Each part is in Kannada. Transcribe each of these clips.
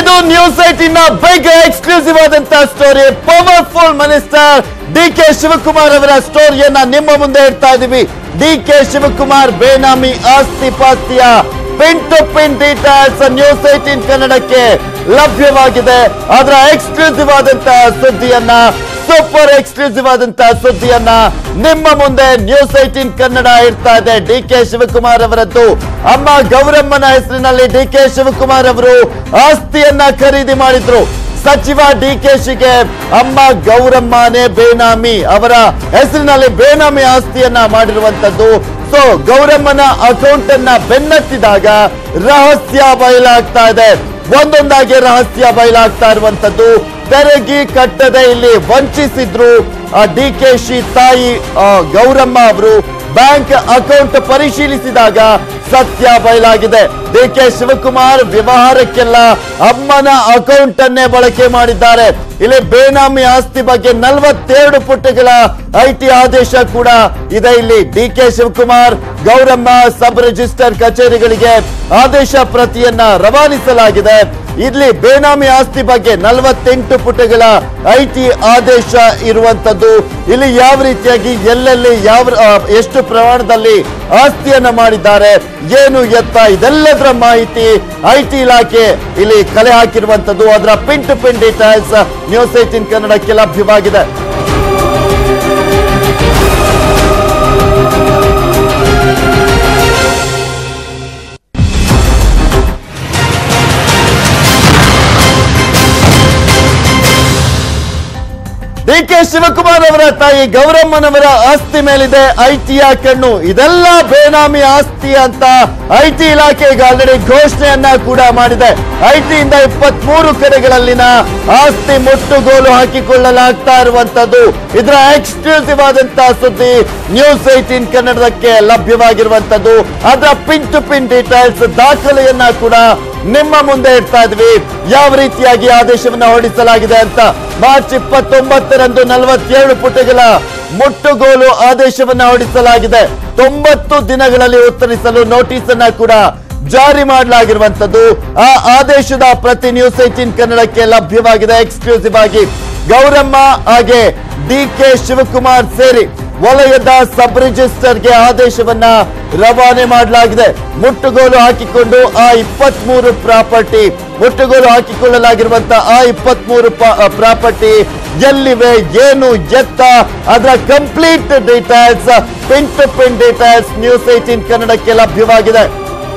ಇದು ನ್ಯೂಸ್ ಏಟಿನ ಬಿಗ್ ಎಕ್ಸ್ಕ್ಲೂಸಿವ್ ಆದಂತ story powerful minister D K Shivakumar ಅವರ ಸ್ಟೋರಿಯನ್ನ ನಿಮ್ಮ ಮುಂದೆ ಇಡ್ತಾ ಇದೀವಿ ಡಿ ಕೆ ಶಿವಕುಮಾರ್ ಬೇನಾಮಿ ಆಸ್ತಿ ಪಾಸ್ತಿಯ pin to pin details news eighteen ಕನ್ನಡಕ್ಕೆ ಲಭ್ಯವಾಗಿದೆ ಅದರ ಎಕ್ಸ್ಕ್ಲೂಸಿವ್ ಆದಂತಹ ಸುದ್ದಿಯನ್ನ ಸೂಪರ್ ಎಕ್ಸ್ಕ್ಲೂಸಿವ್ ಆದಂತಹ ಸುದ್ದಿಯನ್ನ ನಿಮ್ಮ ಮುಂದೆ ನ್ಯೂಸ್ ಏಟೀನ್ ಕನ್ನಡ ಇಡ್ತಾ ಇದೆ ಡಿ ಕೆ ಶಿವಕುಮಾರ್ ಅವರದ್ದು ಅಮ್ಮ ಗೌರಮ್ಮನ ಹೆಸರಿನಲ್ಲಿ ಡಿ ಕೆ ಶಿವಕುಮಾರ್ ಅವರು ಆಸ್ತಿಯನ್ನ ಖರೀದಿ ಮಾಡಿದ್ರು ಸಚಿವ ಡಿ ಕೆ ಶಿಗೆ ಅಮ್ಮ ಗೌರಮ್ಮನೇ ಬೇನಾಮಿ ಅವರ ಹೆಸರಿನಲ್ಲಿ ಬೇನಾಮಿ ಆಸ್ತಿಯನ್ನ ಮಾಡಿರುವಂತದ್ದು ಸೊ ಗೌರಮ್ಮನ ಅಕೌಂಟ್ ಅನ್ನ ಬೆನ್ನತ್ತಿದಾಗ ರಹಸ್ಯ ಬಯಲಾಗ್ತಾ ಇದೆ ಒಂದೊಂದಾಗಿ ರಹಸ್ಯ ಬಯಲಾಗ್ತಾ ಇರುವಂತದ್ದು ತೆರಗಿ ಕಟ್ಟದೆ ಇಲ್ಲಿ ವಂಚಿಸಿದ್ರು ಡಿ ಕೆ ಶಿ ತಾಯಿ ಆ, ಗೌರಮ್ಮ ಅವರು ಬ್ಯಾಂಕ್ ಅಕೌಂಟ್ ಪರಿಶೀಲಿಸಿದಾಗ ಸತ್ಯ ಬಯಲಾಗಿದೆ ಡಿ ಕೆ ಶಿವಕುಮಾರ್ ವ್ಯವಹಾರಕ್ಕೆಲ್ಲ ಅಮ್ಮನ ಅಕೌಂಟ್ ಅನ್ನೇ ಬಳಕೆ ಮಾಡಿದ್ದಾರೆ ಇಲ್ಲಿ ಬೇನಾಮಿ ಆಸ್ತಿ ಬಗ್ಗೆ ನಲವತ್ತೆರಡು ಪುಟಗಳ ಐಟಿ ಆದೇಶ ಕೂಡ ಇದೆ ಇಲ್ಲಿ D K Shivakumar Gowramma sub register ಕಚೇರಿಗಳಿಗೆ ಆದೇಶ ಪ್ರತಿಯನ್ನ ರವಾನಿಸಲಾಗಿದೆ ಇಲ್ಲಿ ಬೇನಾಮಿ ಆಸ್ತಿ ಬಗ್ಗೆ ನಲವತ್ತೆಂಟು ಪುಟಗಳ ಐಟಿ ಆದೇಶ ಇರುವಂತದ್ದು ಇಲ್ಲಿ ಯಾವ ರೀತಿಯಾಗಿ ಎಲ್ಲೆಲ್ಲಿ ಯಾವ ಆ, ಎಷ್ಟು ಪ್ರಮಾಣದಲ್ಲಿ ಆಸ್ತಿಯನ್ನ ಮಾಡಿದ್ದಾರೆ ಏನು ಎತ್ತ ಇದೆಲ್ಲದರ ಮಾಹಿತಿ ಐಟಿ ಇಲಾಖೆ ಇಲ್ಲಿ ಕಲೆ ಹಾಕಿರುವಂತದ್ದು ಅದರ pin to pin details news eighteen ಕನ್ನಡಕ್ಕೆ ಲಭ್ಯವಾಗಿದೆ ಡಿ ಕೆ ಶಿವಕುಮಾರ್ ಅವರ ತಾಯಿ ಗೌರಮ್ಮನವರ ಆಸ್ತಿ ಮೇಲಿದೆ ಐಟಿಯ ಕಣ್ಣು ಇದೆಲ್ಲ ಬೇನಾಮಿ ಆಸ್ತಿ ಅಂತ ಐಟಿ ಇಲಾಖೆ ಈಗ ಆಲ್ರೆಡಿ ಘೋಷಣೆಯನ್ನ ಕೂಡ ಮಾಡಿದೆ ಐಟಿಯಿಂದ ಇಪ್ಪತ್ತ್ ಮೂರು ಕಡೆಗಳಲ್ಲಿನ ಆಸ್ತಿ ಮುಟ್ಟುಗೋಲು ಹಾಕಿಕೊಳ್ಳಲಾಗ್ತಾ ಇರುವಂತದ್ದು ಇದರ ಎಕ್ಸ್ಕ್ಲೂಸಿವ್ ಆದಂತಹ ಸುದ್ದಿ ನ್ಯೂಸ್ ಏಟೀನ್ ಕನ್ನಡಕ್ಕೆ ಲಭ್ಯವಾಗಿರುವಂತದ್ದು ಅದರ ಪಿನ್ ಟು ಪಿನ್ ಡೀಟೇಲ್ಸ್ ದಾಖಲೆಯನ್ನ ಕೂಡ ನಿಮ್ಮ ಮುಂದೆ ಇಡ್ತಾ ಇದ್ವಿ ಯಾವ ರೀತಿಯಾಗಿ ಆದೇಶವನ್ನ ಹೊರಡಿಸಲಾಗಿದೆ ಅಂತ ಮಾರ್ಚ್ ಇಪ್ಪತ್ತೊಂಬತ್ತರಂದು ನಲವತ್ತೇಳು ಪುಟಗಳ ಮುಟ್ಟುಗೋಲು ಆದೇಶವನ್ನ ಹೊರಡಿಸಲಾಗಿದೆ ತೊಂಬತ್ತು ದಿನಗಳಲ್ಲಿ ಉತ್ತರಿಸಲು ನೋಟಿಸ್ ಅನ್ನ ಕೂಡ ಜಾರಿ ಮಾಡಲಾಗಿರುವಂತದ್ದು ಆ ಆದೇಶದ ಪ್ರತಿ ನ್ಯೂಸ್ ಏಟೀನ್ ಕನ್ನಡಕ್ಕೆ ಲಭ್ಯವಾಗಿದೆ ಎಕ್ಸ್ಕ್ಲೂಸಿವ್ ಆಗಿ ಗೌರಮ್ಮ ಹಾಗೆ ಡಿ ಕೆ ಶಿವಕುಮಾರ್ ಸೇರಿ ವಲಯದ ಸಬ್ ರಿಜಿಸ್ಟರ್ಗೆ ಆದೇಶವನ್ನ ರವಾನೆ ಮಾಡಲಾಗಿದೆ ಮುಟ್ಟುಗೋಲು ಹಾಕಿಕೊಂಡು ಆ ಇಪ್ಪತ್ತ್ ಮೂರು ಪ್ರಾಪರ್ಟಿ ಮುಟ್ಟುಗೋಲು ಹಾಕಿಕೊಳ್ಳಲಾಗಿರುವಂತಹ ಆ ಇಪ್ಪತ್ತ್ ಮೂರು ಪ್ರಾಪರ್ಟಿ ಎಲ್ಲಿವೆ ಏನು ಎತ್ತ ಅದರ complete details pin to pin details news eighteen ಕನ್ನಡಕ್ಕೆ ಲಭ್ಯವಾಗಿದೆ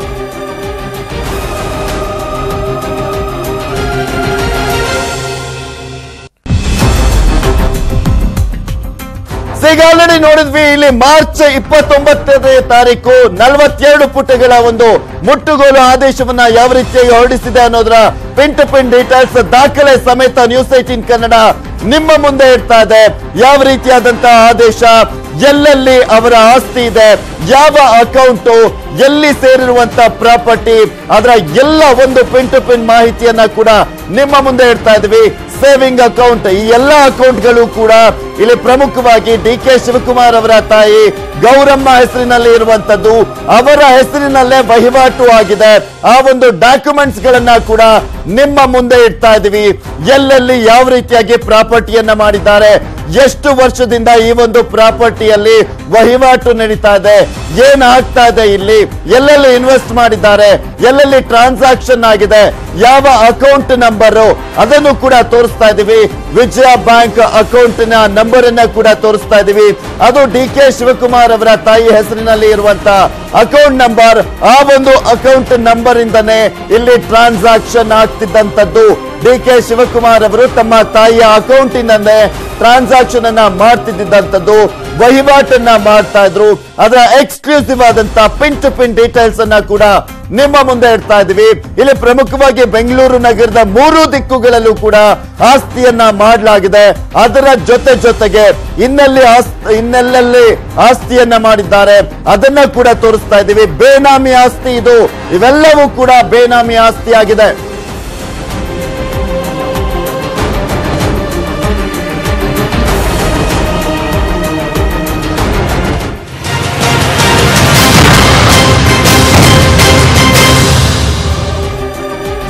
So, ಈಗ ಆಲ್ರೆಡಿ ನೋಡಿದ್ವಿ ಇಲ್ಲಿ ಮಾರ್ಚ್ ಇಪ್ಪತ್ತೊಂಬತ್ತನೇ ತಾರೀಕು ನಲವತ್ತೆರಡು ಪುಟಗಳ ಒಂದು ಮುಟ್ಟುಗೋಲು ಆದೇಶವನ್ನ ಯಾವ ರೀತಿಯಾಗಿ ಹೊರಡಿಸಿದೆ ಅನ್ನೋದರ ಪಿನ್ ಟು ಪಿನ್ ಡೀಟೇಲ್ಸ್ ದಾಖಲೆ ಸಮೇತ ನ್ಯೂಸ್ ಏಟೀನ್ ಕನ್ನಡ ನಿಮ್ಮ ಮುಂದೆ ಇಡ್ತಾ ಇದೆ ಯಾವ ರೀತಿಯಾದಂತಹ ಆದೇಶ ಎಲ್ಲೆಲ್ಲಿ ಅವರ ಆಸ್ತಿ ಇದೆ ಯಾವ ಅಕೌಂಟ್ ಎಲ್ಲಿ ಸೇರಿರುವಂತ ಪ್ರಾಪರ್ಟಿ ಅದರ ಎಲ್ಲ ಒಂದು ಪಿನ್ ಟು ಪಿನ್ ಮಾಹಿತಿಯನ್ನ ಕೂಡ ನಿಮ್ಮ ಮುಂದೆ ಇಡ್ತಾ ಇದ್ವಿ ಸೇವಿಂಗ್ ಅಕೌಂಟ್ ಈ ಎಲ್ಲ ಅಕೌಂಟ್ಗಳು ಕೂಡ ಇಲ್ಲಿ ಪ್ರಮುಖವಾಗಿ ಡಿ ಕೆ ಶಿವಕುಮಾರ್ ಅವರ ತಾಯಿ ಗೌರಮ್ಮ ಹೆಸರಿನಲ್ಲಿ ಇರುವಂತದ್ದು ಅವರ ಹೆಸರಿನಲ್ಲೇ ವಹಿವಾಟು ಆಗಿದೆ ಆ ಒಂದು ಡಾಕ್ಯುಮೆಂಟ್ಸ್ ಗಳನ್ನ ಕೂಡ ನಿಮ್ಮ ಮುಂದೆ ಇಡ್ತಾ ಇದೀವಿ ಎಲ್ಲೆಲ್ಲಿ ಯಾವ ರೀತಿಯಾಗಿ ಪ್ರಾಪರ್ಟಿಯನ್ನ ಮಾಡಿದ್ದಾರೆ ಎಷ್ಟು ವರ್ಷದಿಂದ ಈ ಒಂದು ಪ್ರಾಪರ್ಟಿಯಲ್ಲಿ ವಹಿವಾಟು ನಡೀತಾ ಇದೆ ಏನ್ ಆಗ್ತಾ ಇದೆ ಇಲ್ಲಿ ಎಲ್ಲೆಲ್ಲಿ ಇನ್ವೆಸ್ಟ್ ಮಾಡಿದ್ದಾರೆ ಎಲ್ಲೆಲ್ಲಿ ಟ್ರಾನ್ಸಾಕ್ಷನ್ ಆಗಿದೆ ಯಾವ ಅಕೌಂಟ್ ನಂಬರ್ ಅದನ್ನು ಕೂಡ ತೋರಿಸ್ತಾ ಇದೀವಿ ವಿಜಯ ಬ್ಯಾಂಕ್ ಅಕೌಂಟ್ ನ ನಂಬರ್ ಅನ್ನ ಕೂಡ ತೋರಿಸ್ತಾ ಇದೀವಿ ಅದು ಡಿ ಕೆ ಶಿವಕುಮಾರ್ ಅವರ ತಾಯಿ ಹೆಸರಿನಲ್ಲಿ ಇರುವಂತ ಅಕೌಂಟ್ ನಂಬರ್ ಆ ಒಂದು ಅಕೌಂಟ್ ನಂಬರ್ ಇಂದನೇ ಇಲ್ಲಿ ಟ್ರಾನ್ಸಾಕ್ಷನ್ ಆಗ್ತಿದ್ದಂತದ್ದು ಡಿ ಕೆ ಶಿವಕುಮಾರ್ ಅವರು ತಮ್ಮ ತಾಯಿಯ ಅಕೌಂಟಿನಲ್ಲೇ ಟ್ರಾನ್ಸಾಕ್ಷನ್ ಅನ್ನ ಮಾಡ್ತಿದ್ದಂಥದ್ದು ವಹಿವಾಟನ್ನ ಮಾಡ್ತಾ ಇದ್ರು ಅದರ ಎಕ್ಸ್ಕ್ಲೂಸಿವ್ ಆದಂತ ಪಿನ್ ಟು ಪಿನ್ ಡೀಟೇಲ್ಸ್ ಅನ್ನ ಕೂಡ ನಿಮ್ಮ ಮುಂದೆ ಇಡ್ತಾ ಇದೀವಿ ಇಲ್ಲಿ ಪ್ರಮುಖವಾಗಿ ಬೆಂಗಳೂರು ನಗರದ ಮೂರು ದಿಕ್ಕುಗಳಲ್ಲೂ ಕೂಡ ಆಸ್ತಿಯನ್ನ ಮಾಡಲಾಗಿದೆ ಅದರ ಜೊತೆ ಜೊತೆಗೆ ಇನ್ನೆಲ್ಲಿ ಆಸ್ತಿ ಇನ್ನೆಲ್ಲೆಲ್ಲಿ ಆಸ್ತಿಯನ್ನ ಮಾಡಿದ್ದಾರೆ ಅದನ್ನ ಕೂಡ ತೋರಿಸ್ತಾ ಇದೀವಿ ಬೇನಾಮಿ ಆಸ್ತಿ ಇದು ಇವೆಲ್ಲವೂ ಕೂಡ ಬೇನಾಮಿ ಆಸ್ತಿ ಆಗಿದೆ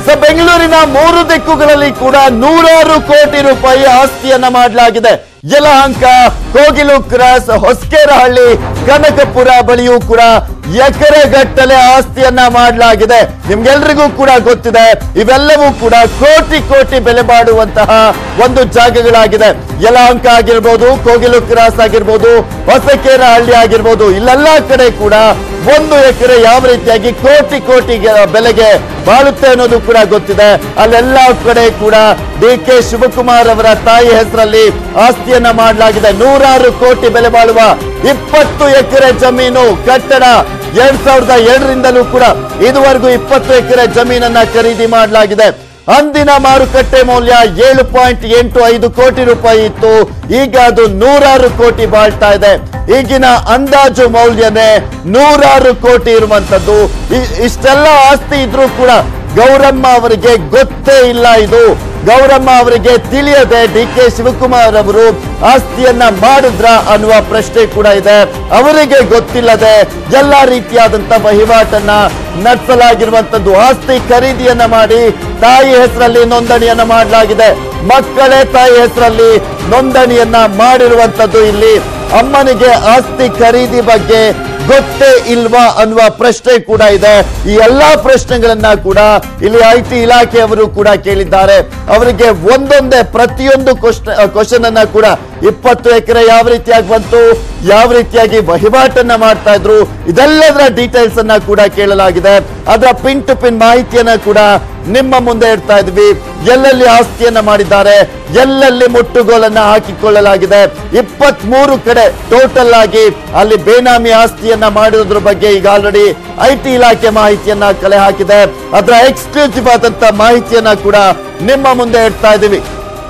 ಸೊ ಬೆಂಗಳೂರಿನ ಮೂರು ದಿಕ್ಕುಗಳಲ್ಲಿ ಕೂಡ ನೂರಾರು ಕೋಟಿ ರೂಪಾಯಿ ಆಸ್ತಿಯನ್ನ ಮಾಡಲಾಗಿದೆ ಯಲಹಂಕ ಕೋಗಿಲು ಕ್ರಾಸ್ ಹೊಸಕೇರಹಳ್ಳಿ ಕನಕಪುರ ಬಳಿಯೂ ಕೂಡ ಎಕರೆಗಟ್ಟಲೆ ಆಸ್ತಿಯನ್ನ ಮಾಡಲಾಗಿದೆ ನಿಮ್ಗೆಲ್ರಿಗೂ ಕೂಡ ಗೊತ್ತಿದೆ ಇವೆಲ್ಲವೂ ಕೂಡ ಕೋಟಿ ಕೋಟಿ ಬೆಲೆ ಬಾಳುವಂತಹ ಒಂದು ಜಾಗಗಳಾಗಿದೆ ಯಲಹಂಕ ಆಗಿರ್ಬೋದು ಕೋಗಿಲು ಕ್ರಾಸ್ ಆಗಿರ್ಬೋದು ಹೊಸಕೇರಹಳ್ಳಿ ಆಗಿರ್ಬೋದು ಇಲ್ಲೆಲ್ಲಾ ಕಡೆ ಕೂಡ ಒಂದು ಎಕರೆ ಯಾವ ರೀತಿಯಾಗಿ ಕೋಟಿ ಕೋಟಿ ಬೆಲೆಗೆ ಬಾಳುತ್ತೆ ಅನ್ನೋದು ಕೂಡ ಗೊತ್ತಿದೆ ಅಲ್ಲೆಲ್ಲ ಕಡೆ ಕೂಡ ಡಿ ಕೆ ಶಿವಕುಮಾರ್ ಅವರ ತಾಯಿ ಹೆಸರಲ್ಲಿ ಆಸ್ತಿಯನ್ನ ಮಾಡಲಾಗಿದೆ ನೂರಾರು ಕೋಟಿ ಬೆಲೆ ಬಾಳುವ ಇಪ್ಪತ್ತು ಎಕರೆ ಜಮೀನು ಕಟ್ಟಡ ಎರಡ್ ಸಾವಿರದ ಏಳರಿಂದಲೂ ಕೂಡ ಇದುವರೆಗೂ ಇಪ್ಪತ್ತು ಎಕರೆ ಜಮೀನನ್ನ ಖರೀದಿ ಮಾಡಲಾಗಿದೆ ಅಂದಿನ ಮಾರುಕಟ್ಟೆ ಮೌಲ್ಯ ಏಳು ಪಾಯಿಂಟ್ ಎಂಟು ಐದು ಕೋಟಿ ರೂಪಾಯಿ ಇತ್ತು ಈಗ ಅದು ನೂರಾರು ಕೋಟಿ ಬಾಳ್ತಾ ಇದೆ ಈಗಿನ ಅಂದಾಜು ಮೌಲ್ಯನೇ ನೂರಾರು ಕೋಟಿ ಇರುವಂತದ್ದು ಇ- ಇಷ್ಟೆಲ್ಲ ಆಸ್ತಿ ಇದ್ರೂ ಕೂಡ ಗೌರಮ್ಮ ಅವರಿಗೆ ಗೊತ್ತೇ ಇಲ್ಲ ಇದು ಗೌರಮ್ಮ ಅವರಿಗೆ ತಿಳಿಯದೆ ಡಿ ಕೆ ಶಿವಕುಮಾರ್ ಅವರು ಆಸ್ತಿಯನ್ನ ಮಾಡಿದ್ರ ಅನ್ನುವ ಪ್ರಶ್ನೆ ಕೂಡ ಇದೆ ಅವರಿಗೆ ಗೊತ್ತಿಲ್ಲದೆ ಎಲ್ಲಾ ರೀತಿಯಾದಂತ ವಹಿವಾಟನ್ನ ನಡೆಸಲಾಗಿರುವಂತದ್ದು ಆಸ್ತಿ ಖರೀದಿಯನ್ನ ಮಾಡಿ ತಾಯಿ ಹೆಸರಲ್ಲಿ ನೋಂದಣಿಯನ್ನ ಮಾಡಲಾಗಿದೆ ಮಕ್ಕಳೇ ತಾಯಿ ಹೆಸರಲ್ಲಿ ನೋಂದಣಿಯನ್ನ ಮಾಡಿರುವಂತದ್ದು ಇಲ್ಲಿ ಅಮ್ಮನಿಗೆ ಆಸ್ತಿ ಖರೀದಿ ಬಗ್ಗೆ ಗೊತ್ತೇ ಇಲ್ವಾ ಅನ್ನುವ ಪ್ರಶ್ನೆ ಕೂಡ ಇದೆ ಈ ಎಲ್ಲಾ ಪ್ರಶ್ನೆಗಳನ್ನ ಕೂಡ ಇಲ್ಲಿ ಐ ಟಿ ಇಲಾಖೆಯವರು ಕೂಡ ಕೇಳಿದ್ದಾರೆ ಅವರಿಗೆ ಒಂದೊಂದೇ ಪ್ರತಿಯೊಂದು ಕ್ವಶನ್ ಅನ್ನ ಕೂಡ ಇಪ್ಪತ್ತು ಎಕರೆ ಯಾವ ರೀತಿಯಾಗಿ ಬಂತು ಯಾವ ರೀತಿಯಾಗಿ ವಹಿವಾಟನ್ನ ಮಾಡ್ತಾ ಇದ್ರು ಇದೆಲ್ಲದರ ಡೀಟೇಲ್ಸ್ ಅನ್ನ ಕೂಡ ಕೇಳಲಾಗಿದೆ ಅದರ ಪಿನ್ ಟು ಪಿನ್ ಮಾಹಿತಿಯನ್ನ ಕೂಡ ನಿಮ್ಮ ಮುಂದೆ ಇಡ್ತಾ ಇದ್ವಿ ಎಲ್ಲೆಲ್ಲಿ ಆಸ್ತಿಯನ್ನ ಮಾಡಿದ್ದಾರೆ ಎಲ್ಲೆಲ್ಲಿ ಮುಟ್ಟುಗೋಲನ್ನ ಹಾಕಿಕೊಳ್ಳಲಾಗಿದೆ ಇಪ್ಪತ್ತ್ ಮೂರು ಕಡೆ ಟೋಟಲ್ ಆಗಿ ಅಲ್ಲಿ ಬೇನಾಮಿ ಆಸ್ತಿಯನ್ನ ಮಾಡಿರೋದ್ರ ಬಗ್ಗೆ ಈಗ ಆಲ್ರೆಡಿ ಐ ಟಿ ಇಲಾಖೆ ಮಾಹಿತಿಯನ್ನ ಕಲೆ ಹಾಕಿದೆ ಅದರ ಎಕ್ಸ್ಕ್ಲೂಸಿವ್ ಆದಂತ ಮಾಹಿತಿಯನ್ನ ಕೂಡ ನಿಮ್ಮ ಮುಂದೆ ಇಡ್ತಾ ಇದೀವಿ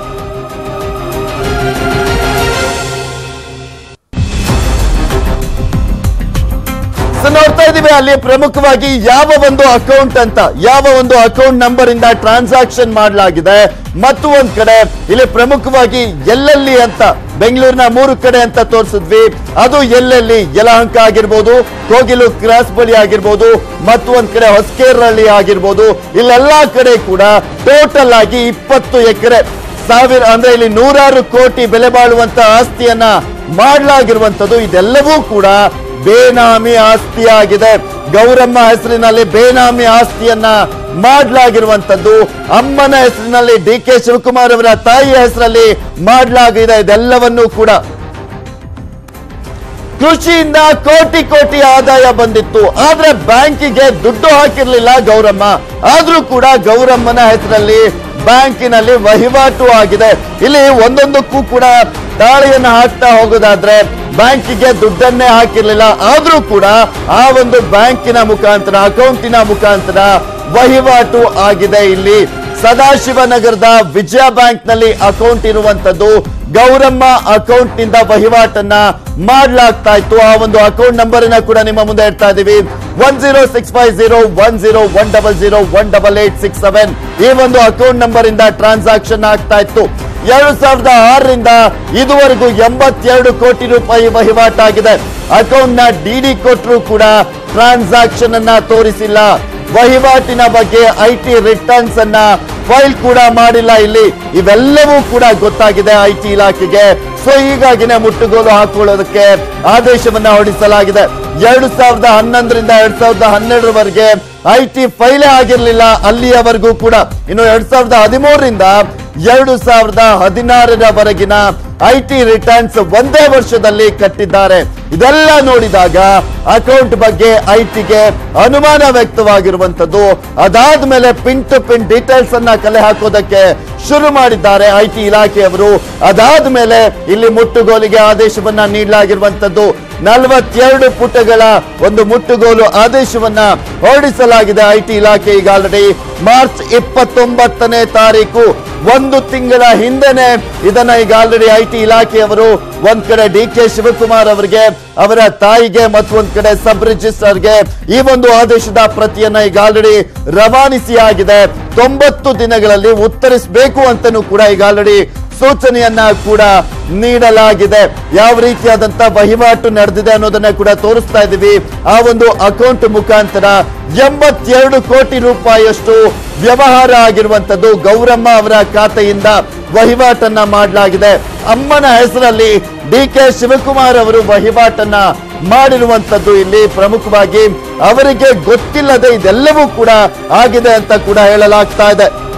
ಸೊ ನೋಡ್ತಾ ಇದೀವಿ ಅಲ್ಲಿ ಪ್ರಮುಖವಾಗಿ ಯಾವ ಒಂದು ಅಕೌಂಟ್ ಅಂತ ಯಾವ ಒಂದು ಅಕೌಂಟ್ ನಂಬರ್ ಇಂದ ಟ್ರಾನ್ಸಾಕ್ಷನ್ ಮಾಡಲಾಗಿದೆ ಮತ್ತು ಒಂದ್ ಕಡೆ ಇಲ್ಲಿ ಪ್ರಮುಖವಾಗಿ ಎಲ್ಲೆಲ್ಲಿ ಅಂತ ಬೆಂಗಳೂರಿನ ಮೂರು ಕಡೆ ಅಂತ ತೋರಿಸಿದ್ವಿ ಅದು ಎಲ್ಲೆಲ್ಲಿ ಯಲಹಂಕ ಆಗಿರ್ಬೋದು ಕೋಗಿಲು ಕ್ರಾಸ್ ಬಳಿ ಆಗಿರ್ಬೋದು ಮತ್ತು ಒಂದ್ ಕಡೆ ಹೊಸಕೇರಹಳ್ಳಿ ಆಗಿರ್ಬೋದು ಇಲ್ಲೆಲ್ಲಾ ಕಡೆ ಕೂಡ ಟೋಟಲ್ ಆಗಿ ಇಪ್ಪತ್ತು ಎಕರೆ ಸಾವಿರ ಅಂದ್ರೆ ಇಲ್ಲಿ ನೂರಾರು ಕೋಟಿ ಬೆಲೆ ಬಾಳುವಂತ ಆಸ್ತಿಯನ್ನ ಮಾಡಲಾಗಿರುವಂತದ್ದು ಇದೆಲ್ಲವೂ ಕೂಡ ಬೇನಾಮಿ ಆಸ್ತಿಯಾಗಿದೆ ಗೌರಮ್ಮ ಹೆಸರಿನಲ್ಲಿ ಬೇನಾಮಿ ಆಸ್ತಿಯನ್ನ ಮಾಡಲಾಗಿರುವಂತದ್ದು ಅಮ್ಮನ ಹೆಸರಿನಲ್ಲಿ ಡಿ ಕೆ ಶಿವಕುಮಾರ್ ಅವರ ತಾಯಿಯ ಹೆಸರಲ್ಲಿ ಮಾಡಲಾಗಿದೆ ಇದೆಲ್ಲವನ್ನೂ ಕೂಡ ಕೃಷಿಯಿಂದ ಕೋಟಿ ಕೋಟಿ ಆದಾಯ ಬಂದಿತ್ತು ಆದ್ರೆ ಬ್ಯಾಂಕಿಗೆ ದುಡ್ಡು ಹಾಕಿರ್ಲಿಲ್ಲ ಗೌರಮ್ಮ ಆದ್ರೂ ಕೂಡ ಗೌರಮ್ಮನ ಹೆಸರಲ್ಲಿ ಬ್ಯಾಂಕಿನಲ್ಲಿ ವಹಿವಾಟು ಆಗಿದೆ ಇಲ್ಲಿ ಒಂದೊಂದಕ್ಕೂ ಕೂಡ ತಾಳೆಯನ್ನು ಹಾಕ್ತಾ ಹೋಗೋದಾದ್ರೆ ಬ್ಯಾಂಕಿಗೆ ದುಡ್ಡನ್ನೇ ಹಾಕಿರ್ಲಿಲ್ಲ ಆದ್ರೂ ಕೂಡ ಆ ಒಂದು ಬ್ಯಾಂಕಿನ ಮುಖಾಂತರ ಅಕೌಂಟಿನ ಮುಖಾಂತರ ವಹಿವಾಟು ಆಗಿದೆ ಇಲ್ಲಿ ಸದಾಶಿವನಗರದ ವಿಜಯ ಬ್ಯಾಂಕ್ ನಲ್ಲಿ ಅಕೌಂಟ್ ಇರುವಂತದ್ದು ಗೌರಮ್ಮ ಅಕೌಂಟ್ ನಿಂದ ವಹಿವಾಟನ್ನ ಮಾಡ್ಲಾಗ್ತಾ ಇತ್ತು ಆ ಒಂದು ಅಕೌಂಟ್ ನಂಬರ್ ಕೂಡ ನಿಮ್ಮ ಮುಂದೆ ಇಡ್ತಾ ಇದೀವಿ one zero six five zero one zero one double zero one double eight six seven ಈ ಒಂದು ಅಕೌಂಟ್ ನಂಬರ್ ಇಂದ ಟ್ರಾನ್ಸಾಕ್ಷನ್ ಆಗ್ತಾ ಇತ್ತು ಎರಡು ಸಾವಿರದ ಆರರಿಂದ ಇದುವರೆಗೂ ಎಂಬತ್ತೆರಡು ಕೋಟಿ ರೂಪಾಯಿ ವಹಿವಾಟಾಗಿದೆ ಅಕೌಂಟ್ ನ ಡಿಡಿ ಕೊಟ್ಟರು ಕೂಡ ಟ್ರಾನ್ಸಾಕ್ಷನ್ ಅನ್ನ ತೋರಿಸಿಲ್ಲ ವಹಿವಾಟಿನ ಬಗ್ಗೆ ಐ ಟಿ ರಿಟರ್ನ್ಸ್ ಅನ್ನ ಫೈಲ್ ಕೂಡ ಮಾಡಿಲ್ಲ ಇಲ್ಲಿ ಇವೆಲ್ಲವೂ ಕೂಡ ಗೊತ್ತಾಗಿದೆ ಐ ಟಿ ಇಲಾಖೆಗೆ ಸೊ ಹೀಗಾಗಿನೇ ಮುಟ್ಟುಗೋಲು ಹಾಕೊಳ್ಳೋದಕ್ಕೆ ಆದೇಶವನ್ನ ಹೊರಡಿಸಲಾಗಿದೆ ಎರಡು ಸಾವಿರದ ಹನ್ನೊಂದರಿಂದ ಎರಡ್ ಸಾವಿರದ ಹನ್ನೆರಡರವರೆಗೆ ಐ ಟಿ ಫೈಲೇ ಆಗಿರ್ಲಿಲ್ಲ ಅಲ್ಲಿಯವರೆಗೂ ಕೂಡ ಇನ್ನು ಎರಡ್ ಸಾವಿರದ ಹದಿಮೂರರಿಂದ ಎರಡು ಸಾವಿರದ ಹದಿನಾರರವರೆಗಿನ ಐ ಟಿ ರಿಟರ್ನ್ಸ್ ಒಂದೇ ವರ್ಷದಲ್ಲಿ ಕಟ್ಟಿದ್ದಾರೆ ಇದೆಲ್ಲ ನೋಡಿದಾಗ ಅಕೌಂಟ್ ಬಗ್ಗೆ ಐ ಟಿಗೆ ಅನುಮಾನ ವ್ಯಕ್ತವಾಗಿರುವಂತದ್ದು ಅದಾದ್ಮೇಲೆ ಪಿನ್ ಟು ಪಿನ್ ಡೀಟೇಲ್ಸ್ ಅನ್ನ ಕಲೆ ಹಾಕೋದಕ್ಕೆ ಶುರು ಮಾಡಿದ್ದಾರೆ ಐ ಟಿ ಇಲಾಖೆಯವರು ಅದಾದ್ಮೇಲೆ ಇಲ್ಲಿ ಮುಟ್ಟುಗೋಲಿಗೆ ಆದೇಶವನ್ನ ನೀಡಲಾಗಿರುವಂತದ್ದು ನಲವತ್ತೆರಡು ಪುಟಗಳ ಒಂದು ಮುಟ್ಟುಗೋಲು ಆದೇಶವನ್ನ ಹೊರಡಿಸಲಾಗಿದೆ ಐ ಟಿ ಇಲಾಖೆ ಈಗ ಆಲ್ರೆಡಿ ಮಾರ್ಚ್ ಇಪ್ಪತ್ತೊಂಬತ್ತನೇ ತಾರೀಕು ಒಂದು ತಿಂಗಳ ಹಿಂದೆನೆ ಇದನ್ನ ಈಗ ಆಲ್ರೆಡಿ ಐ ಟಿ ಇಲಾಖೆಯವರು ಒಂದ್ ಕಡೆ ಡಿ ಕೆ ಶಿವಕುಮಾರ್ ಅವರಿಗೆ ಅವರ ತಾಯಿಗೆ ಮತ್ತು ಒಂದ್ ಕಡೆ ಸಬ್ ರಿಜಿಸ್ಟರ್ಗೆ ಈ ಒಂದು ಆದೇಶದ ಪ್ರತಿಯನ್ನ ಈಗ ಆಲ್ರೆಡಿ ರವಾನಿಸಿ ಆಗಿದೆ ತೊಂಬತ್ತು ದಿನಗಳಲ್ಲಿ ಉತ್ತರಿಸಬೇಕು ಅಂತನೂ ಕೂಡ ಈಗ ಆಲ್ರೆಡಿ ಸೂಚನೆಯನ್ನ ಕೂಡ ನೀಡಲಾಗಿದೆ ಯಾವ ರೀತಿಯಾದಂತ ವಹಿವಾಟು ನಡೆದಿದೆ ಅನ್ನೋದನ್ನ ಕೂಡ ತೋರಿಸ್ತಾ ಇದ್ದೀವಿ ಆ ಒಂದು ಅಕೌಂಟ್ ಮುಖಾಂತರ ಎಂಬತ್ತೆರಡು ಕೋಟಿ ರೂಪಾಯಿಯಷ್ಟು ವ್ಯವಹಾರ ಆಗಿರುವಂತದ್ದು ಗೌರಮ್ಮ ಅವರ ಖಾತೆಯಿಂದ ವಹಿವಾಟನ್ನ ಮಾಡಲಾಗಿದೆ ಅಮ್ಮನ ಹೆಸರಲ್ಲಿ ಡಿ ಕೆ ಶಿವಕುಮಾರ್ ಅವರು ವಹಿವಾಟನ್ನ ಮಾಡಿರುವಂತದ್ದು ಇಲ್ಲಿ ಪ್ರಮುಖವಾಗಿ ಅವರಿಗೆ ಗೊತ್ತಿಲ್ಲದೆ ಇದೆಲ್ಲವೂ ಕೂಡ ಆಗಿದೆ ಅಂತ ಕೂಡ ಹೇಳಲಾಗ್ತಾ ಇದೆ